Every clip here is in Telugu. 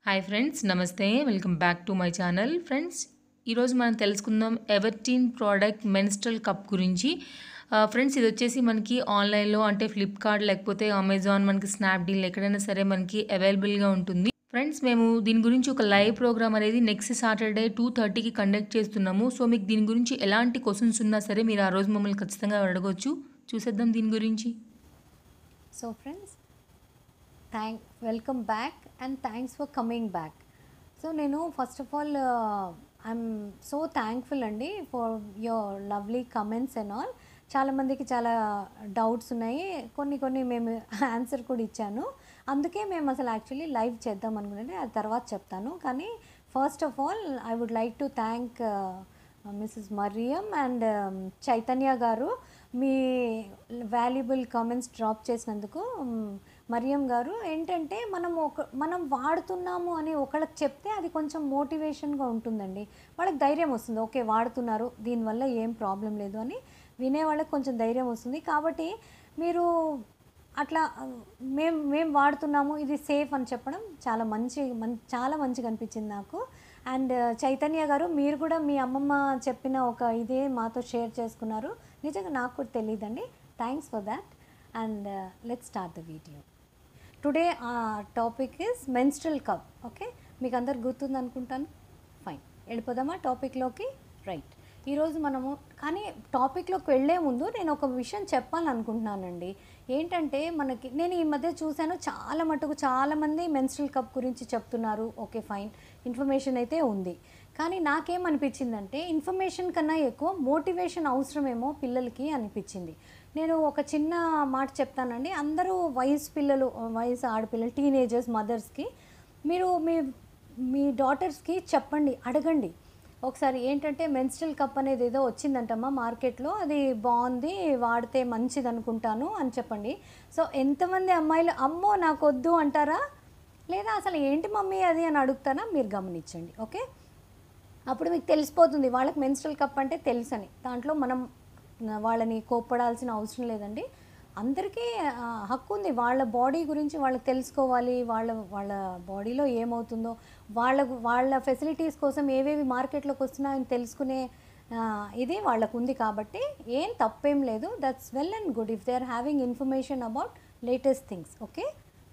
Hi friends namaste welcome back to my channel friends ఈరోజు మనం తెలుసుకుందాం ఎవర్టీన్ ప్రోడక్ట్ మెన్స్ట్రల్ కప్ గురించి ఆ, ఫ్రెండ్స్ ఇది వచ్చేసి మనకి ఆన్లైన్లో అంటే ఫ్లిప్కార్ట్ లేకపోతే అమెజాన్ మనకి స్నాప్డీల్ ఎక్కడైనా సరే మనకి అవైలబుల్గా ఉంటుంది ఫ్రెండ్స్ మేము దీని గురించి ఒక లైవ్ ప్రోగ్రామ్ అనేది నెక్స్ట్ సాటర్డే టూ థర్టీకి కండక్ట్ చేస్తున్నాము సో మీకు దీని గురించి ఎలాంటి క్వశ్చన్స్ ఉన్నా సరే మీరు ఆ రోజు మమ్మల్ని ఖచ్చితంగా అడగవచ్చు చూసేద్దాం దీని గురించి so friends thank welcome back and thanks for coming back so నేను first of all I'm so thankful అండి for your lovely comments and all చాలామందికి చాలా డౌట్స్ ఉన్నాయి కొన్ని కొన్ని మేము ఆన్సర్ కూడా ఇచ్చాను అందుకే మేము అసలు యాక్చువల్లీ లైవ్ చేద్దాం అనుకుంటే అది తర్వాత చెప్తాను కానీ first of all I would like to thank Mrs Mariyam and Chaitanya garu మీ వాల్యుబుల్ కామెంట్స్ డ్రాప్ చేసినందుకు మ్, మరియం గారు ఏంటంటే మనం ఒక మనం వాడుతున్నాము అని ఒకళ్ళకి చెప్తే అది కొంచెం మోటివేషన్గా ఉంటుందండి వాళ్ళకి ధైర్యం వస్తుంది ఓకే వాడుతున్నారు దీనివల్ల ఏం ప్రాబ్లం లేదు అని వినే వాళ్ళకి కొంచెం ధైర్యం వస్తుంది కాబట్టి మీరు అట్లా మేము మేము వాడుతున్నాము ఇది సేఫ్ అని చెప్పడం చాలా మంచి మం చాలా మంచిగా అనిపించింది నాకు అండ్ చైతన్య గారు మీరు కూడా మీ అమ్మమ్మ చెప్పిన ఒక ఇదే మాతో షేర్ చేసుకున్నారు నిజంగా నాకు కూడా తెలియదండి thanks for that and let start the video today uh topic is menstrual cup okay మీకు అందరు గుర్తుంది అనుకుంటాను ఫైన్ వెళ్ళిపోదామా టాపిక్లోకి రైట్ ఈరోజు మనము కానీ టాపిక్లోకి వెళ్ళే ముందు నేను ఒక విషయం చెప్పాలనుకుంటున్నానండి ఏంటంటే మనకి నేను ఈ మధ్య చూశాను చాలా మటుకు చాలామంది మెన్స్ట్రల్ కప్ గురించి చెప్తున్నారు ఓకే ఫైన్ ఇన్ఫర్మేషన్ అయితే ఉంది కానీ నాకేమనిపించిందంటే ఇన్ఫర్మేషన్ కన్నా ఎక్కువ మోటివేషన్ అవసరమేమో పిల్లలకి అనిపించింది నేను ఒక చిన్న మాట చెప్తానండి అందరూ వయసు పిల్లలు వయసు ఆడపిల్లలు టీనేజర్స్ మదర్స్కి మీరు మీ మీ డాటర్స్కి చెప్పండి అడగండి ఒకసారి ఏంటంటే మెన్స్ట్రల్ కప్ అనేది ఏదో వచ్చిందంటమ్మా మార్కెట్లో అది బాగుంది వాడితే మంచిది అనుకుంటాను అని చెప్పండి సో ఎంతమంది అమ్మాయిలు అమ్మో నాకు వద్దు అంటారా లేదా అసలు ఏంటి మమ్మీ అది అని అడుగుతారా మీరు గమనించండి ఓకే అప్పుడు మీకు తెలిసిపోతుంది వాళ్ళకి మెన్స్ట్రల్ కప్ అంటే తెలుసని దాంట్లో మనం వాళ్ళని కోప్పడాల్సిన అవసరం లేదండి అందరికీ ఆ, హక్కు ఉంది వాళ్ళ బాడీ గురించి వాళ్ళకి తెలుసుకోవాలి వాళ్ళ వాళ్ళ బాడీలో ఏమవుతుందో వాళ్ళ వాళ్ళ ఫెసిలిటీస్ కోసం ఏవేవి మార్కెట్లోకి వస్తున్నాయని తెలుసుకునే ఆ, ఇది వాళ్ళకు ఉంది కాబట్టి ఏం తప్పేం లేదు that's well and good if they are having information about latest things okay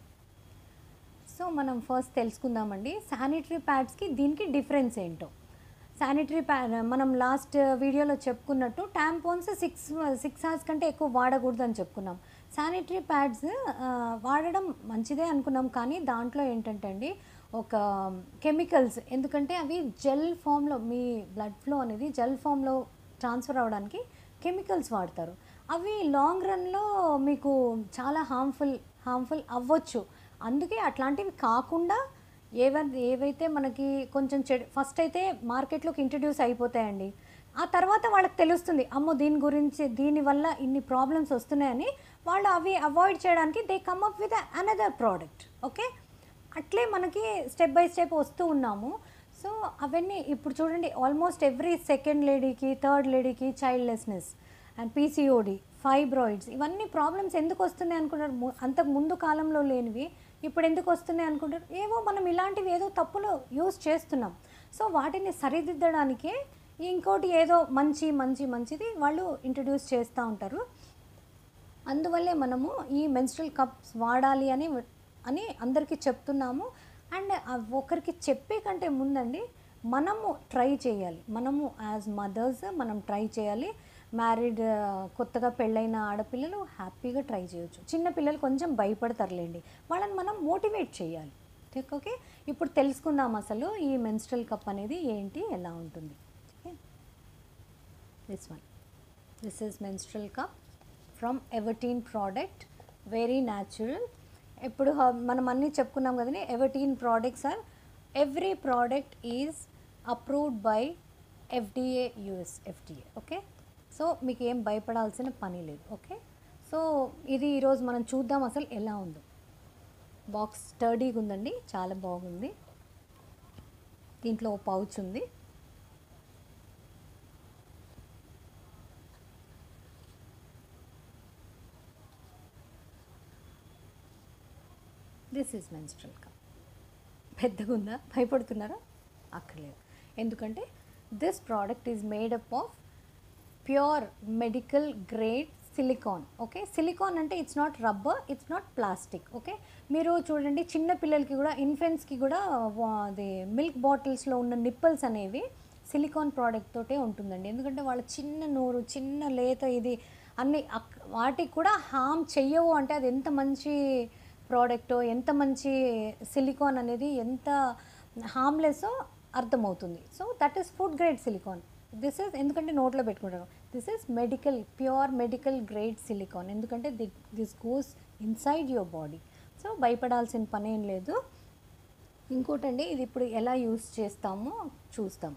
so మనం ఫస్ట్ తెలుసుకుందామండి శానిటరీ ప్యాడ్స్కి దీనికి డిఫరెన్స్ ఏంటో శానిటరీ ప్యాడ్ మనం లాస్ట్ వీడియోలో చెప్పుకున్నట్టు ట్యాంపోన్స్ సిక్స్ సిక్స్ అవర్స్ కంటే ఎక్కువ వాడకూడదు అని చెప్పుకున్నాం శానిటరీ ప్యాడ్స్ వాడడం మంచిదే అనుకున్నాం కానీ దాంట్లో ఏంటంటే అండి ఒక కెమికల్స్ ఎందుకంటే అవి జెల్ ఫామ్లో మీ బ్లడ్ ఫ్లో అనేది జెల్ ఫామ్లో ట్రాన్స్ఫర్ అవ్వడానికి కెమికల్స్ వాడతారు అవి లాంగ్ రన్లో మీకు చాలా హార్మ్ఫుల్ హార్మ్ఫుల్ అవ్వచ్చు అందుకే అట్లాంటివి కాకుండా ఏవ ఏవైతే మనకి కొంచెం చెడు ఫస్ట్ అయితే మార్కెట్లోకి ఇంట్రడ్యూస్ అయిపోతాయండి ఆ తర్వాత వాళ్ళకి తెలుస్తుంది అమ్మో దీని గురించి దీనివల్ల ఇన్ని ప్రాబ్లమ్స్ వస్తున్నాయని వాళ్ళు అవి అవాయిడ్ చేయడానికి they come up with another product okay అట్లే మనకి స్టెప్ బై స్టెప్ వస్తూ ఉన్నాము సో అవన్నీ ఇప్పుడు చూడండి ఆల్మోస్ట్ ఎవ్రీ సెకండ్ లేడీకి థర్డ్ లేడీకి చైల్డ్లెస్నెస్ అండ్ పీసీఓడి ఫైబ్రాయిడ్స్ ఇవన్నీ ప్రాబ్లమ్స్ ఎందుకు వస్తున్నాయి అనుకుంటారు ము- అంతకు ముందు కాలంలో లేనివి ఇప్పుడు ఎందుకు వస్తున్నాయి అనుకుంటారు ఏవో మనం ఇలాంటివి ఏదో తప్పులు యూస్ చేస్తున్నాం సో వాటిని సరిదిద్దడానికే ఇంకోటి ఏదో మంచి మంచి మంచిది వాళ్ళు ఇంట్రడ్యూస్ చేస్తూ ఉంటారు అందువల్లే మనము ఈ మెన్స్ట్రల్ కప్స్ వాడాలి అని అని అందరికీ చెప్తున్నాము అండ్ ఒకరికి చెప్పే కంటే ముందండి మనము ట్రై చేయాలి మనము యాజ్ మదర్స్ మనం ట్రై చేయాలి మ్యారీడ్ కొత్తగా పెళ్ళైన ఆడపిల్లలు హ్యాపీగా ట్రై చేయొచ్చు చిన్న పిల్లలు కొంచెం భయపడతారులేండి వాళ్ళని మనం మోటివేట్ చేయాలి ఠీక్ ఓకే ఇప్పుడు తెలుసుకుందాం అసలు ఈ మెన్స్ట్రల్ కప్ అనేది ఏంటి ఎలా ఉంటుంది okay this one this is menstrual cup from Everteen product very natural ఇప్పుడు హ- మనం అన్నీ చెప్పుకున్నాం కదండి Everteen products are every product is approved by FDA US FDA okay so మీకు ఏం భయపడాల్సిన పని లేదు ఓకే సో ఇది ఈరోజు మనం చూద్దాం అసలు ఎలా ఉందో బాక్స్ స్టడీగా ఉందండి చాలా బాగుంది దీంట్లో ఓ పౌచ్ ఉంది దిస్ ఈజ్ మెన్స్ట్రల్ కప్ పెద్దగా ఉందా భయపడుతున్నారా అక్కర్లేదు ఎందుకంటే this product is made up of pure medical grade silicone okay silicone అంటే it's not rubber it's not plastic okay మీరు చూడండి చిన్న పిల్లలకి కూడా ఇన్ఫెంట్స్కి కూడా వా- అది మిల్క్ బాటిల్స్లో ఉన్న నిప్పల్స్ అనేవి సిలికాన్ ప్రోడక్ట్ తోటే ఉంటుందండి ఎందుకంటే వాళ్ళ చిన్న నోరు చిన్న లేత ఇది అన్ని అక్- వాటికి కూడా హామ్ చెయ్యవు అంటే అది ఎంత మంచి ప్రోడక్టో ఎంత మంచి సిలికాన్ అనేది ఎంత హార్మ్లెస్ అర్థమవుతుంది so that is food grade silicone this is ఎందుకంటే నోట్లో పెట్టుకుంటారు this is medical pure medical grade silicone ఎందుకంటే this goes inside your body so భయపడాల్సిన పని ఏం లేదు ఇంకోటండి ఇది ఇప్పుడు ఎలా యూస్ చేస్తామో చూస్తాం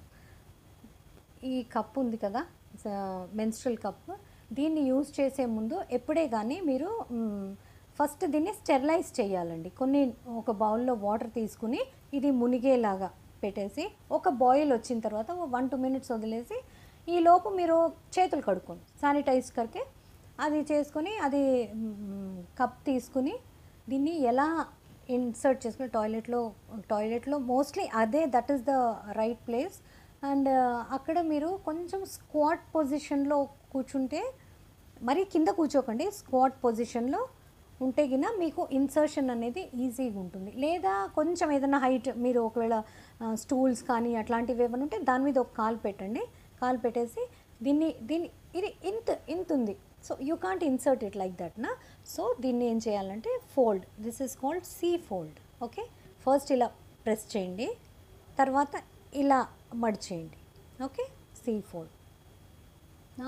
ఈ కప్ ఉంది కదా మెన్స్ట్రల్ కప్ దీన్ని యూజ్ చేసే ముందు ఎప్పుడే కానీ మీరు ఫస్ట్ దీన్ని స్టెరిలైజ్ చేయాలండి కొన్ని ఒక బౌల్లో వాటర్ తీసుకుని ఇది మునిగేలాగా పెట్టేసి ఒక బాయిల్ వచ్చిన తర్వాత వన్ టూ మినిట్స్ వదిలేసి ఈ లోపు మీరు చేతులు కడుక్కోండి శానిటైజ్ కరికే అది చేసుకొని అది కప్ తీసుకుని దీన్ని ఎలా ఇన్సర్ట్ చేసుకుని టాయిలెట్లో టాయిలెట్లో మోస్ట్లీ అదే that is the right place and అక్కడ మీరు కొంచెం స్క్వాట్ పొజిషన్లో కూర్చుంటే మరీ కింద కూర్చోకండి స్క్వాట్ పొజిషన్లో ఉంటే గిన మీకు ఇన్సర్షన్ అనేది ఈజీగా ఉంటుంది లేదా కొంచెం ఏదైనా హైట్ మీరు ఒకవేళ స్టూల్స్ కానీ అట్లాంటివి ఏమైనా ఉంటే దాని మీద ఒక కాలు పెట్టండి కాలు పెట్టేసి దీన్ని దీన్ని ఇది ఇంత ఇంత ఉంది so you can't insert it like that నా సో దీన్ని ఏం చేయాలంటే fold this is called C fold okay first ఇలా ప్రెస్ చేయండి తర్వాత ఇలా మడిచేయండి ఓకే సీ ఫోల్డ్ నా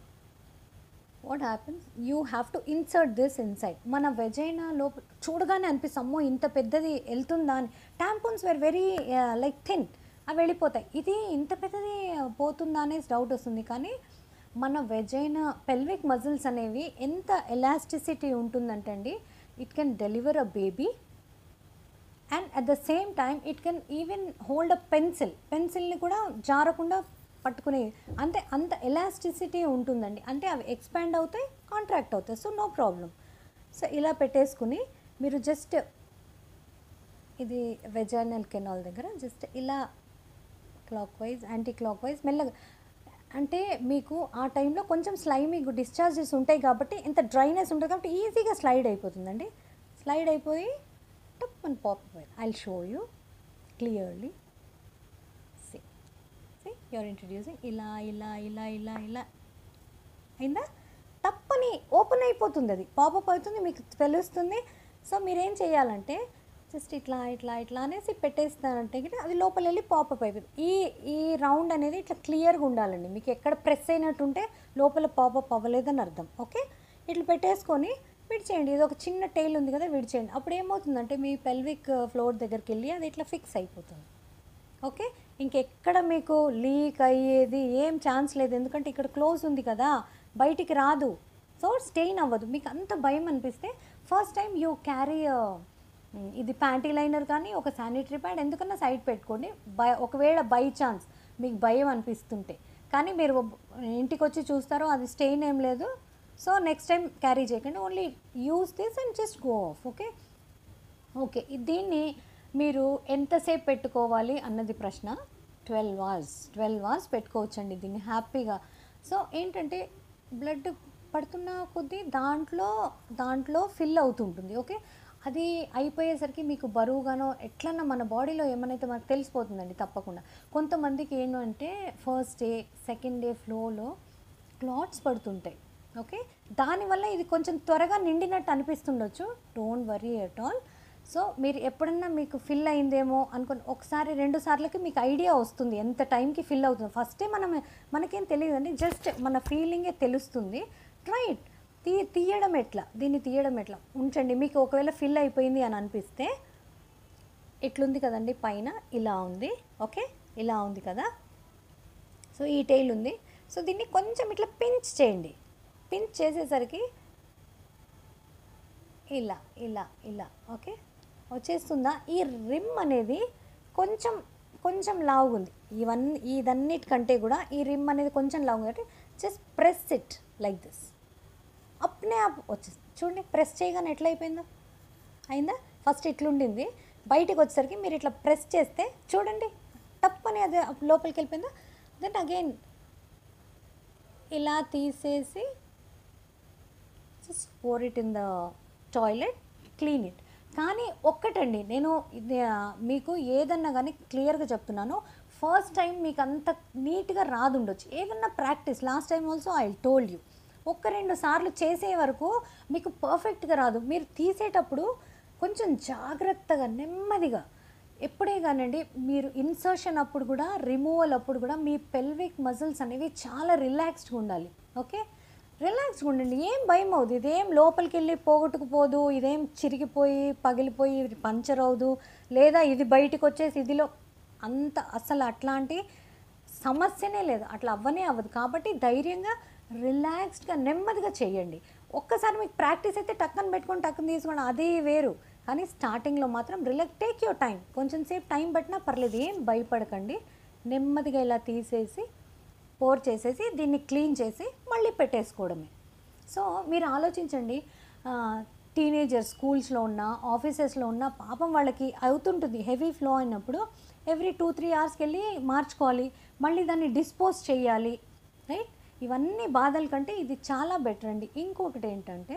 what happens you have to insert this inside మన వెజైనా లోపల చూడగానే అనిపిస్తుంది అమ్మో ఇంత పెద్దది వెళ్తుందా అని tampons were very like thin అవి వెళ్ళిపోతాయి ఇది ఇంత పెద్దది పోతుందా అనేసి డౌట్ వస్తుంది కానీ మన వెజైనా పెల్విక్ మజిల్స్ అనేవి ఎంత ఎలాస్టిసిటీ ఉంటుందంటే అండి it can deliver a baby and at the same time it can even hold a pencil పెన్సిల్ని కూడా జారకుండా పట్టుకునే అంతే అంత ఎలాస్టిసిటీ ఉంటుందండి అంటే అవి ఎక్స్పాండ్ అవుతాయి కాంట్రాక్ట్ అవుతాయి సో నో ప్రాబ్లం సో ఇలా పెట్టేసుకుని మీరు జస్ట్ ఇది వెజైనల్ కెనాల్ దగ్గర జస్ట్ ఇలా clockwise anticlockwise మెల్లగా అంటే మీకు ఆ టైంలో కొంచెం స్లైమీ డిశ్చార్జెస్ ఉంటాయి కాబట్టి ఇంత డ్రైనెస్ ఉంటుంది కాబట్టి ఈజీగా స్లైడ్ అయిపోతుందండి స్లైడ్ అయిపోయి టప్ అని pop I show you clearly see see you're introducing ఇలా ఇలా ఇలా ఇలా ఇలా అయిందా తప్పని ఓపెన్ అయిపోతుంది అది పాపప్ అవుతుంది మీకు తెలుస్తుంది సో మీరేం చేయాలంటే జస్ట్ ఇట్లా ఇట్లా ఇట్లా అనేసి పెట్టేస్తానంటే గిట్ట అది లోపల వెళ్ళి పాపప్ అయిపోతుంది ఈ ఈ రౌండ్ అనేది ఇట్లా క్లియర్గా ఉండాలండి మీకు ఎక్కడ ప్రెస్ అయినట్టుంటే లోపల పాపప్ అవ్వలేదని అర్థం ఓకే ఇట్లా పెట్టేసుకొని విడిచేయండి ఇది ఒక చిన్న టైల్ ఉంది కదా విడిచేయండి అప్పుడు ఏమవుతుందంటే మీ పెల్విక్ ఫ్లోర్ దగ్గరికి వెళ్ళి అది ఇట్లా ఫిక్స్ అయిపోతుంది ఓకే ఇంకెక్కడ మీకు లీక్ అయ్యేది ఏం ఛాన్స్ లేదు ఎందుకంటే ఇక్కడ క్లోజ్ ఉంది కదా బయటికి రాదు సో స్టెయిన్ అవ్వదు మీకు అంత భయం అనిపిస్తే ఫస్ట్ టైం యూ క్యారీ ఇది ప్యాంటీ లైనర్ కానీ ఒక శానిటరీ ప్యాడ్ ఎందుకన్నా సైడ్ పెట్టుకోండి బై ఒకవేళ బై ఛాన్స్ మీకు భయం అనిపిస్తుంటే కానీ మీరు ఇంటికి వచ్చి చూస్తారో అది స్టెయిన్ ఏం లేదు సో నెక్స్ట్ టైం క్యారీ చేయకండి only use this and just go off okay okay దీన్ని మీరు ఎంతసేపు పెట్టుకోవాలి అన్నది ప్రశ్న ట్వెల్వ్ అవర్స్ ట్వెల్వ్ అవర్స్ పెట్టుకోవచ్చండి దీన్ని హ్యాపీగా సో ఏంటంటే బ్లడ్ పడుతున్న కొద్దీ దాంట్లో దాంట్లో ఫిల్ అవుతుంటుంది ఓకే అది అయిపోయేసరికి మీకు బరువుగానో ఎట్లన్నా మన బాడీలో ఏమైనా మనకు తెలిసిపోతుందండి తప్పకుండా కొంతమందికి ఏంటంటే ఫస్ట్ డే సెకండ్ డే ఫ్లోలో క్లాట్స్ పడుతుంటాయి ఓకే దానివల్ల ఇది కొంచెం త్వరగా నిండినట్టు అనిపిస్తుండొచ్చు don't worry at all so మీరు ఎప్పుడన్నా మీకు ఫిల్ అయిందేమో అనుకుని ఒకసారి రెండు సార్లకి మీకు ఐడియా వస్తుంది ఎంత టైంకి ఫిల్ అవుతుంది ఫస్టే మనం మనకేం తెలియదండి జస్ట్ మన ఫీలింగే తెలుస్తుంది రైట్ తీ తీయడం ఎట్లా దీన్ని తీయడం ఎట్లా ఉంచండి మీకు ఒకవేళ ఫిల్ అయిపోయింది అని అనిపిస్తే ఇట్లుంది కదండి పైన ఇలా ఉంది ఓకే ఇలా ఉంది కదా సో ఈ టైల్ ఉంది సో దీన్ని కొంచెం ఇట్లా పించ్ చేయండి పించ్ చేసేసరికి ఇలా ఇలా ఇలా ఓకే వచ్చేస్తుందా ఈ రిమ్ అనేది కొంచెం కొంచెం లావుగా ఉంది ఇవన్నీ ఇదన్నిటికంటే కూడా ఈ రిమ్ అనేది కొంచెం లావుగా కాబట్టి just press it like this అప్నే అప్ వచ్చేస్తుంది చూడండి ప్రెస్ చేయగానే ఎట్లా అయిపోయిందో అయిందా ఫస్ట్ ఇట్లుండింది బయటికి వచ్చేసరికి మీరు ఇట్లా ప్రెస్ చేస్తే చూడండి టప్ అని అది లోపలికి వెళ్ళిపోయిందా దెన్ అగైన్ ఇలా తీసేసి just pour it in the toilet clean it కానీ ఒక్కటండి నేను ఇది ఆ, మీకు ఏదన్నా కానీ క్లియర్గా చెప్తున్నాను ఫస్ట్ టైం మీకు అంత నీట్గా రాదుండొచ్చు ఏదన్నా practice last time also I told you ఒక్క రెండు సార్లు చేసే వరకు మీకు పర్ఫెక్ట్గా రాదు మీరు తీసేటప్పుడు కొంచెం జాగ్రత్తగా నెమ్మదిగా ఎప్పుడే కానండి మీరు ఇన్సర్షన్ అప్పుడు కూడా రిమూవల్ అప్పుడు కూడా మీ పెల్విక్ మజిల్స్ అనేవి చాలా రిలాక్స్డ్గా ఉండాలి ఓకే రిలాక్స్గా ఉండండి ఏం భయం అవుదు ఇదేం లోపలికి వెళ్ళి పోగొట్టుకుపోదు ఇదేం చిరిగిపోయి పగిలిపోయి ఇది పంచర్ అవదు లేదా ఇది బయటకు వచ్చేసి ఇదిలో అంత అసలు అట్లాంటి సమస్యనే లేదు అట్లా అవ్వనే అవ్వదు కాబట్టి ధైర్యంగా రిలాక్స్డ్గా నెమ్మదిగా చేయండి ఒక్కసారి మీకు ప్రాక్టీస్ అయితే టక్కన పెట్టుకొని టక్కన తీసుకోండి అది వేరు కానీ స్టార్టింగ్లో మాత్రం రిలాక్స్ టేక్ యువర్ టైం కొంచెం సేపు టైం పట్టినా పర్లేదు ఏం భయపడకండి నెమ్మదిగా ఇలా తీసేసి పోర్ చేసేసి దీన్ని క్లీన్ చేసి మళ్ళీ పెట్టేసుకోవడమే సో మీరు ఆలోచించండి టీనేజర్ స్కూల్స్లో ఉన్న ఆఫీసెస్లో ఉన్న పాపం వాళ్ళకి అవుతుంటుంది హెవీ ఫ్లో అయినప్పుడు ఎవ్రీ టూ త్రీ అవర్స్కి వెళ్ళి మార్చుకోవాలి మళ్ళీ దాన్ని డిస్పోజ్ చేయాలి రైట్ ఇవన్నీ బాధల కంటే ఇది చాలా బెటర్ అండి ఇంకొకటి ఏంటంటే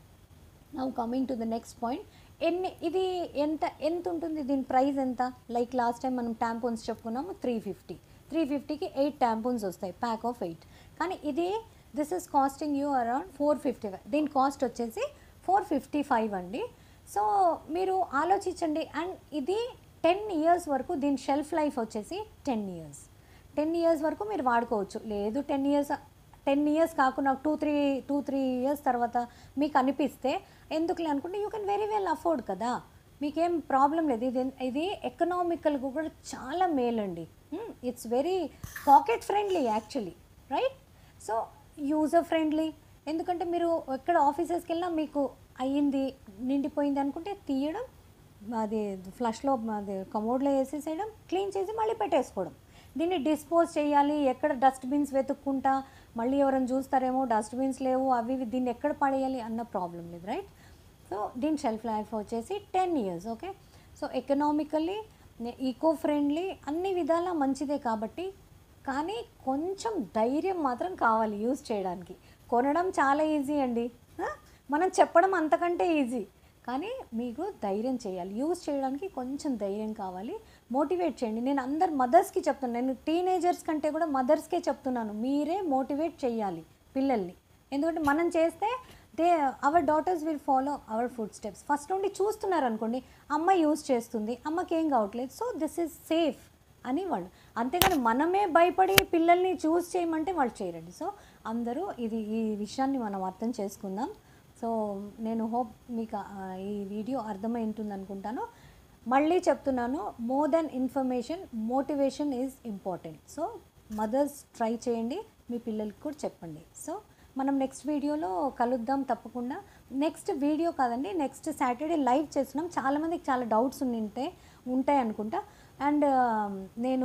now coming to the next point ఎన్ని ఇది ఎంత ఎంత ఉంటుంది దీని ప్రైస్ ఎంత లైక్ లాస్ట్ టైం మనం ట్యాంపోన్స్ చెప్పుకున్నాము త్రీ ఫిఫ్టీ త్రీ ఫిఫ్టీకి ఎయిట్ ట్యాంపోన్స్ వస్తాయి ప్యాక్ ఆఫ్ ఎయిట్ కానీ ఇది this is costing you around four fifty five దీని కాస్ట్ వచ్చేసి ఫోర్ ఫిఫ్టీ ఫైవ్ అండి సో మీరు ఆలోచించండి అండ్ ఇది టెన్ ఇయర్స్ వరకు దీని షెల్ఫ్ లైఫ్ వచ్చేసి టెన్ ఇయర్స్ టెన్ ఇయర్స్ వరకు మీరు వాడుకోవచ్చు లేదు టెన్ ఇయర్స్ టెన్ ఇయర్స్ కాకుండా two three two three years తర్వాత మీకు అనిపిస్తే ఎందుకులే అనుకుంటే you can very well afford కదా మీకేం ప్రాబ్లం లేదు ఇది ఇది ఎకనామికల్గా కూడా చాలా మేలండి it's very pocket friendly actually right so user friendly ఎందుకంటే మీరు ఎక్కడ ఆఫీసెస్కి వెళ్ళినా మీకు అయ్యింది నిండిపోయింది అనుకుంటే తీయడం అది ఫ్లష్లో అది కమోడ్లో వేసేసేయడం క్లీన్ చేసి మళ్ళీ పెట్టేసుకోవడం దీన్ని డిస్పోజ్ చేయాలి ఎక్కడ డస్ట్బిన్స్ వెతుక్కుంటా మళ్ళీ ఎవరైనా చూస్తారేమో డస్ట్బిన్స్ లేవు అవి ఇవి దీన్ని ఎక్కడ పడేయాలి అన్న ప్రాబ్లం లేదు రైట్ సో దీని షెల్ఫ్ లైఫ్ వచ్చేసి ten years okay so economically eco friendly అన్ని విధాలా మంచిదే కాబట్టి కానీ కొంచెం ధైర్యం మాత్రం కావాలి యూజ్ చేయడానికి కొనడం చాలా ఈజీ అండి ఆ? మనం చెప్పడం అంతకంటే ఈజీ కానీ మీకు ధైర్యం చేయాలి యూజ్ చేయడానికి కొంచెం ధైర్యం కావాలి మోటివేట్ చేయండి నేను అందరు మదర్స్కి చెప్తున్నాను నేను టీనేజర్స్ కంటే కూడా మదర్స్కే చెప్తున్నాను మీరే మోటివేట్ చేయాలి పిల్లల్ని ఎందుకంటే మనం చేస్తే they our daughters will follow our foot steps first నుండి చూస్తున్నారు అనుకోండి అమ్మ యూజ్ చేస్తుంది అమ్మకి ఏం కావట్లేదు సో దిస్ ఈజ్ సేఫ్ అని వాళ్ళు అంతేగాని మనమే భయపడి పిల్లల్ని చూస్ చేయమంటే వాళ్ళు చేయరండి సో అందరూ ఇది ఈ విషయాన్ని మనం అర్థం చేసుకుందాం సో నేను హోప్ మీకు ఆ, ఈ వీడియో అర్థమై ఉంటుంది అనుకుంటాను మళ్ళీ చెప్తున్నాను more than information motivation is important so mothers try చేయండి మీ పిల్లలకి కూడా చెప్పండి సో మనం నెక్స్ట్ వీడియోలో కలుద్దాం తప్పకుండా నెక్స్ట్ వీడియో కాదండి నెక్స్ట్ సాటర్డే లైవ్ చేస్తున్నాం చాలామందికి చాలా డౌట్స్ ఉంటే ఉంటాయి అనుకుంటా అండ్ నేను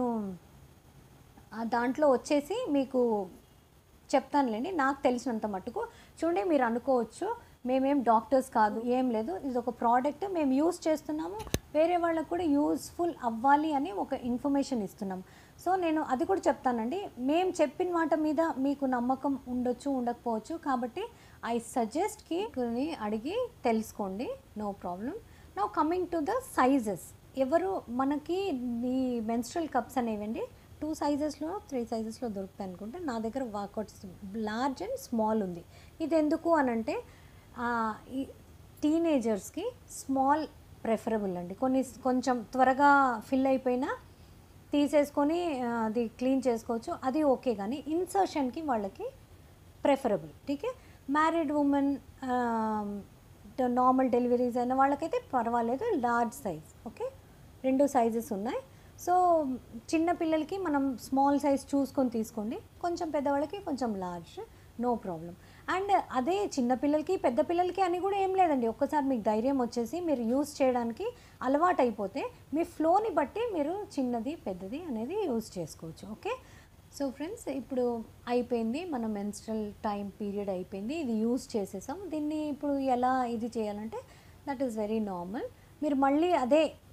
ఆ దాంట్లో వచ్చేసి మీకు చెప్తానులేండి నాకు తెలిసినంత మట్టుకు చూడండి మీరు అనుకోవచ్చు మేమేం డాక్టర్స్ కాదు ఏం లేదు ఇది ఒక ప్రోడక్ట్ మేము యూస్ చేస్తున్నాము వేరే వాళ్ళకు కూడా యూస్ఫుల్ అవ్వాలి అని ఒక ఇన్ఫర్మేషన్ ఇస్తున్నాం సో నేను అది కూడా చెప్తానండి మేము చెప్పిన మాట మీద మీకు నమ్మకం ఉండొచ్చు ఉండకపోవచ్చు కాబట్టి ఐ సజెస్ట్కి అడిగి తెలుసుకోండి no problem no coming to the sizes ఎవరు మనకి ఈ మెన్స్ట్రల్ కప్స్ అనేవండి టూ సైజెస్లో త్రీ సైజెస్లో దొరుకుతాయి అనుకుంటే నా దగ్గర వాకౌట్స్ లార్జ్ అండ్ స్మాల్ ఉంది ఇది ఎందుకు అని అంటే ఈ టీనేజర్స్కి స్మాల్ ప్రెఫరబుల్ అండి కొన్ని కొంచెం త్వరగా ఫిల్ అయిపోయినా తీసేసుకొని ఆ, అది క్లీన్ చేసుకోవచ్చు అది ఓకే కానీ ఇన్సర్షన్కి వాళ్ళకి ప్రెఫరబుల్ టీకే మ్యారీడ్ ఉమెన్ నార్మల్ డెలివరీస్ అయిన వాళ్ళకైతే పర్వాలేదు లార్జ్ సైజ్ ఓకే రెండు సైజెస్ ఉన్నాయి సో చిన్న పిల్లలకి మనం స్మాల్ సైజ్ చూసుకొని తీసుకోండి కొంచెం పెద్దవాళ్ళకి కొంచెం లార్జ్ నో ప్రాబ్లం అండ్ అదే చిన్న పిల్లలకి పెద్ద పిల్లలకి అని కూడా ఏం లేదండి ఒక్కసారి మీకు ధైర్యం వచ్చేసి మీరు యూస్ చేయడానికి అలవాటు అయిపోతే మీ ఫ్లోని బట్టి మీరు చిన్నది పెద్దది అనేది యూస్ చేసుకోవచ్చు ఓకే సో ఫ్రెండ్స్ ఇప్పుడు అయిపోయింది మన మెన్స్ట్రల్ టైం పీరియడ్ అయిపోయింది ఇది యూస్ చేసేసాం దీన్ని ఇప్పుడు ఎలా ఇది చేయాలంటే దట్ ఈస్ వెరీ నార్మల్ మీరు మళ్ళీ అదే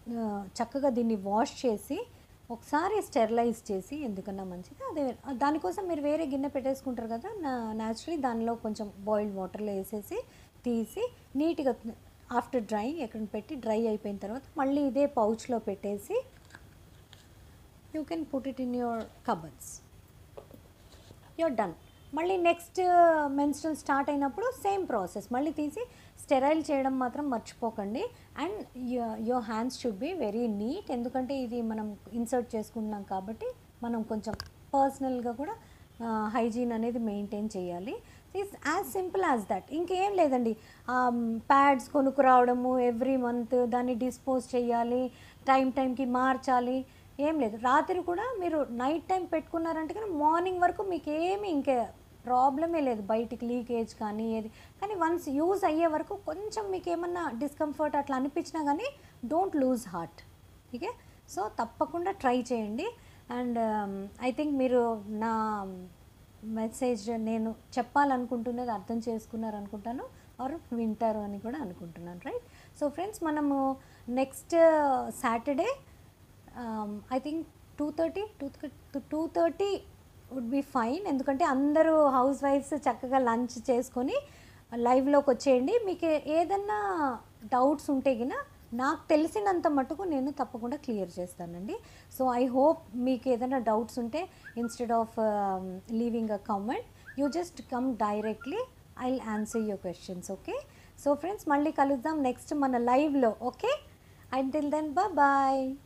ఆ, చక్కగా దీన్ని వాష్ చేసి ఒకసారి స్టెరిలైజ్ చేసి ఎందుకన్నా మంచిది అదే దానికోసం మీరు వేరే గిన్నె పెట్టేసుకుంటారు కదా నా న్యాచురలీ దానిలో కొంచెం బాయిల్డ్ వాటర్లో వేసేసి తీసి నీట్గా ఆఫ్టర్ డ్రైయింగ్ ఎక్కడ పెట్టి డ్రై అయిపోయిన తర్వాత మళ్ళీ ఇదే పౌచ్లో పెట్టేసి you can put it in your cupboards you're done మళ్ళీ నెక్స్ట్ మెన్స్ట్రల్ స్టార్ట్ అయినప్పుడు సేమ్ ప్రాసెస్ మళ్ళీ తీసి స్టెరైల్ చేయడం మాత్రం మర్చిపోకండి and your hands should be very neat ఎందుకంటే ఇది మనం ఇన్సర్ట్ చేసుకుంటున్నాం కాబట్టి మనం కొంచెం పర్సనల్గా కూడా హైజీన్ అనేది మెయింటైన్ చేయాలి it's as simple as that ఇంకేం లేదండి ప్యాడ్స్ కొనుక్కురావడము ఎవ్రీ మంత్ దాన్ని డిస్పోజ్ చేయాలి టైం టైంకి మార్చాలి ఏం లేదు రాత్రి కూడా మీరు నైట్ టైం పెట్టుకున్నారంటే కానీ మార్నింగ్ వరకు మీకు ఏమి ఇంకే ప్రాబ్లమే లేదు బయటికి లీకేజ్ కానీ ఏది కానీ వన్స్ యూజ్ అయ్యే వరకు కొంచెం మీకు ఏమన్నా డిస్కంఫర్ట్ అట్లా అనిపించినా కానీ don't lose heart okay so తప్పకుండా ట్రై చేయండి అండ్ ఐ థింక్ మీరు నా మెసేజ్ నేను చెప్పాలనుకుంటున్నది అర్థం చేసుకున్నారు అనుకుంటాను ఆర్ వింటారు అని కూడా అనుకుంటున్నాను రైట్ సో ఫ్రెండ్స్ మనము next Saturday I think two thirty two two thirty would be fine ఎందుకంటే అందరూ హౌస్ వైఫ్స్ చక్కగా లంచ్ చేసుకొని లైవ్లోకి వచ్చేయండి మీకు ఏదన్నా డౌట్స్ ఉంటే గిన నాకు తెలిసినంత మటుకు నేను తప్పకుండా క్లియర్ చేస్తానండి సో ఐ హోప్ మీకు ఏదైనా డౌట్స్ ఉంటే instead of leaving a comment you just come directly I answer your questions okay so friends మళ్ళీ కలుద్దాం నెక్స్ట్ మన లైవ్లో ఓకే అంటిల్ దెన్ బాయ్